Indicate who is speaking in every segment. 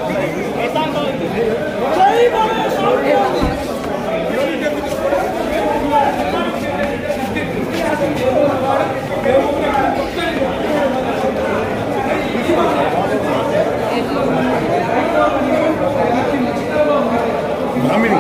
Speaker 1: Brahmani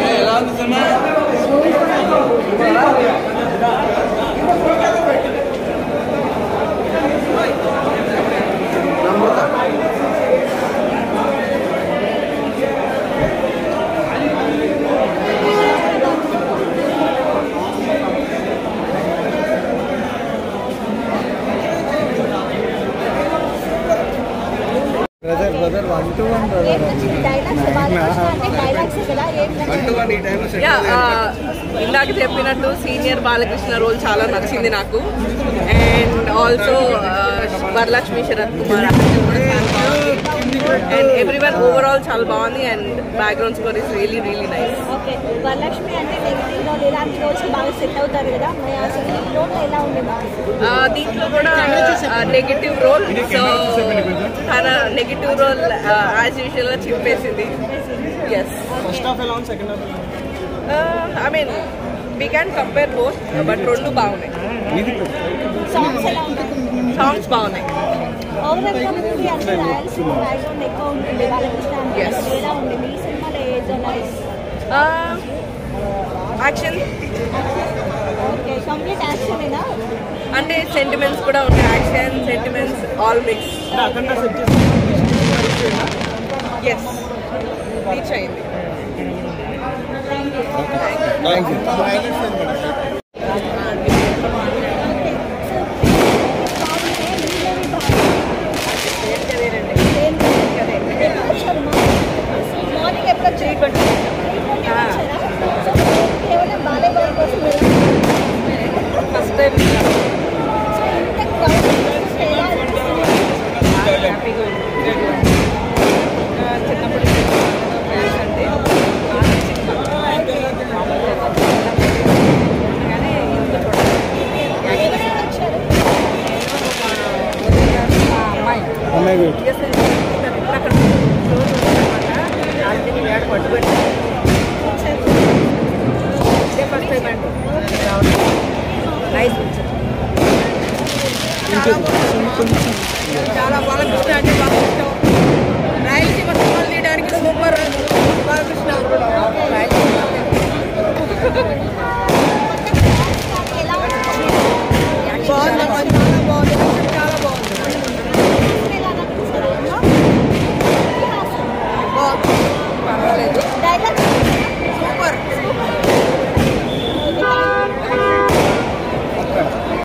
Speaker 2: brother brother one two one
Speaker 3: ఏం నచ్చింది dialogues బాగా అంటే డైలాగ్స్ కదా ఏం నచ్చింది
Speaker 4: యా ఇందాక చెప్పినట్టు సీనియర్ బాలకృష్ణ రోల్ చాలా నచ్చింది నాకు and also Varalakshmi Sarath Kumar and everyone overall చాలా బాగుంది and background score is really really nice
Speaker 3: okay Varalakshmi అంటే నెగిటివ్ రోల్ ఇలాంటి రోల్స్ బాగా సెట్ అవుతారు కదా మరి అసలు ఈ రోల్ ఎలా ఉంది బాగా
Speaker 4: దీంట్లో కూడా నెగిటివ్ రోల్ సో తన నెగిటివ్ రోల్ యాజ్ యూజువల్ గా చింపేసింది ఎస్
Speaker 2: ఫస్ట్ హాఫ్ ఎలా ఉంది second half
Speaker 4: I mean we can compare both but రెండు బాగున్నాయి
Speaker 3: సాంగ్స్ ఎలా ఉంటుంది
Speaker 4: సాంగ్స్ బాగున్నాయి
Speaker 3: ఓవరాల్ గా మూవీ అంటే రాయలసీమ బ్యాక్గ్రౌండ్ ఎక్కువ ఉంటుంది బాలకృష్ణ అంటే
Speaker 4: Yes.
Speaker 3: అసలు ఎలా ఉంది మీ సినిమాలో ఏ జోనర్స్
Speaker 4: యాక్షన్
Speaker 3: ఓకే కంప్లీట్ యాక్షనేనా
Speaker 4: అంటే సెంటిమెంట్స్ కూడా ఉంటాయి action sentiments all mix
Speaker 2: Akhanda set చేసి
Speaker 4: ఎస్ రీచ్ అయింది
Speaker 1: థ్యాంక్ యూ
Speaker 3: మార్నింగ్ ఎప్పుడు వచ్చారు కేవలం బాలయ్య బాబు కోసం
Speaker 4: ఫస్ట్ టైం
Speaker 3: సో ఇంత క్రౌడ్ చూస్తే ఎలా అనిపిస్తుంది?
Speaker 4: హ్యాపీగా ఉంది చిన్నప్పుడు ఫ్రెండ్స్ అంటే కానీ ఇంత
Speaker 3: ఎవరెవరు వచ్చారు
Speaker 4: అమ్మాయి
Speaker 2: అమ్మాయి good.
Speaker 4: అక్కడ ఆల్రెడీ వేడ పట్టుబెట్టి ఇదే ఫస్ట్ టైం అండి నైస్ చాలా బాలకృష్ణ అంటే బాగా ఇష్టం రాయలసీమ సినిమాలు తీయడానికి సూపర్ బాలకృష్ణ రాయలసీమ
Speaker 3: ఎలా ఉంది?
Speaker 4: బాగుందమ్మా చాలా బాగుంది చాలా బాగుంది
Speaker 3: ఎలా అనిపిస్తుంది?
Speaker 4: బాగుంది పర్వాలేదు
Speaker 3: డైలాగ్స్